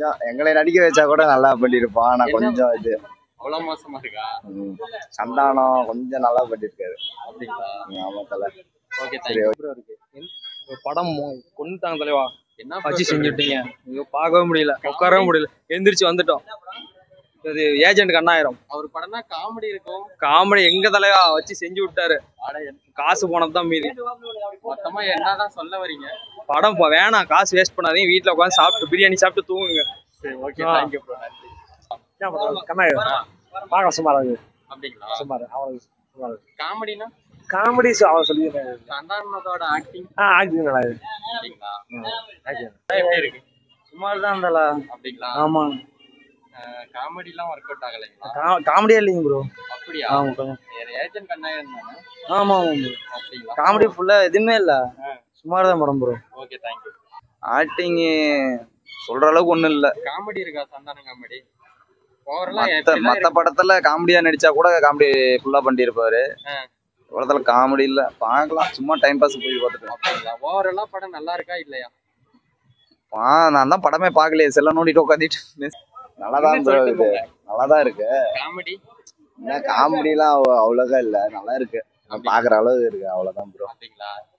கொஞ்சம் எங்களை நடிக்க வச்சா கூட நல்லா பண்ணியிருப்பான் ஆனா கொஞ்சம் இது அவ்வளவு மோசமா இருக்கா ம், சந்தானம் கொஞ்சம் நல்லா பண்ணியிருக்காரு அப்படிங்களா ஆமா தல ஓகே சரி தேங்க்யூ ஒரு படம் கொண்டுட்டாங்க தலைவா என்ன வச்சு செஞ்சுட்டீங்க ஐயோ பார்க்கவே முடியல உட்காரவே முடியல எந்திரிச்சு வந்துட்டோம் இது ஏஜென்ட் கண்ணாயிரம் அவர் படம்னா காமெடி இருக்கும் காமெடி எங்க தலைவா வச்சு செஞ்சு விட்டாரு ஆனா என்- காசு போனது தான் மீதி மொத்தமா என்னதான் சொல்ல வரீங்க படம் போ- வேணாம் காசு வேஸ்ட் பண்ணாதீங்க வீட்ல உட்காந்து சாப்பிட்டு பிரியாணி சாப்பிட்டு தூங்குங்க சரி ஓகே ஆ. தேங்க்யூ ப்ரோ நன்றி கண்ணாயிரம் பார்க்கலாம் சுமார் அது அப்படிங்களா சுமார் அவ்வளவு சுமார் காமெடினா காமெடி அவன் சொல்லி சந்தானத்தோட ஆக்டிங் ஆ ஆக்டிங் நல்லா இருக்கு அப்படிங்களா ஆக்டிங் எப்படி இருக்கு சுமார் தான் இருந்தாலா அப்படிங்களா ஆமா காமெடி எல்லாம் ஒர்க் அவுட் ஆகலைங்களா காமெடியா இல்லைங்க ப்ரோ அப்படியா ஆமா கொஞ்சம் ஏஜென்ட் கண்ணாயிரம் தானே ஆமா ஆமா அப்படிங்களா காமெடி ஃபுல்லா எதுவுமே இல்ல சுமார் தான் படம் ப்ரோ ஓகே தேங்க்யூ ஆக்டிங் சொல்ற அளவுக்கு ஒண்ணும் இல்ல காமெடி இருக்கா சந்தானம் காமெடி ஓவரலா மத்த மத்த படத்துல காமெடியா நடிச்சா கூட காமெடி ஃபுல்லா பண்ணிருப்பாரு ஆ. படத்துல காமெடி இல்ல பார்க்கலாம் சும்மா டைம் பாஸ் போய் பார்த்துட்டு அப்படிங்களா ஓவரலா படம் நல்லா இருக்கா இல்லையா ஆ நான் தான் படமே பார்க்கலையே செல்ல நோண்டிட்டு உட்காந்துட்டு நல்லாதான் ப்ரோ இது நல்லாதான் இருக்கு காமெடி என்ன காமெடிலாம் அவ்வளோக்கா இல்ல நல்லா இருக்கு பாக்குற அளவு இருக்கு அவ்வளவுதான் ப்ரோ அப்படிங்களா